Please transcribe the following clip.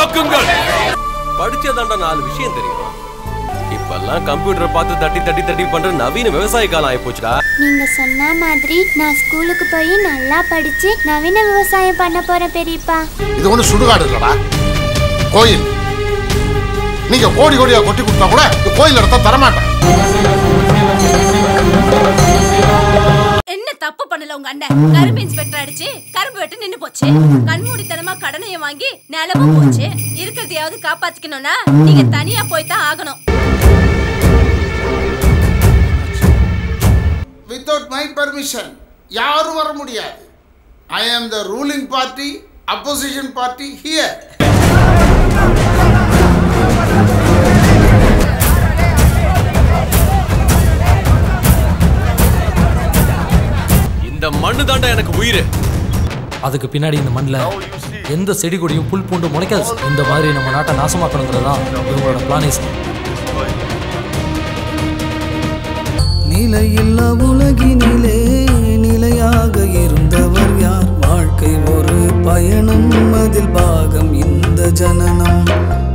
உருவாக்குங்கள் படிச்சதாண்டா நாலு விஷயம் தெரியும் இப்பெல்லாம் கம்ப்யூட்டர் பார்த்து தட்டி தட்டி தட்டி பண்ற நவீன விவசாய காலம் ஆயிப்போச்சுடா நீங்க சொன்ன மாதிரி நான் ஸ்கூலுக்கு போய் நல்லா படிச்சு நவீன விவசாயம் பண்ண போறேன் பெரியப்பா இது ஒண்ணு சுடுகாடு இல்லடா கோயில் நீங்க கோடி கோடியா கொட்டி கொடுத்தா கூட இந்த கோயில் இடத்த தரமாட்டேன் என்ன தப்பு பண்ணல உங்க அண்ணன் கரும்பு இன்ஸ்பெக்டர் அடிச்சு கரும்பு வெட்டு நின்னு போச்சு கண்மூடித்தனமா கடனையும் வாங்கி நிலமும் போச்சு இருக்கிறதையாவது காப்பாத்திக்கணும்னா நீங்க தனியா போய் தான் ஆகணும் வித்தவுட் மை பர்மிஷன் யாரும் வர முடியாது I am the ruling party opposition party here இந்த மண்ணு தாண்டா எனக்கு உயிர் அதுக்கு பின்னாடி இந்த மண்ணில் எந்த செடி கொடியும் புல் பூண்டு முளைக்காது இந்த மாதிரி நம்ம நாட்டை நாசமாக்கணுங்கிறது தான் இவங்களோட பிளானிஸ் நிலையில்லா உலகினிலே நிலையாக இருந்தவர் யார் வாழ்க்கை ஒரு பயணம் அதில் பாகம் இந்த ஜனனம்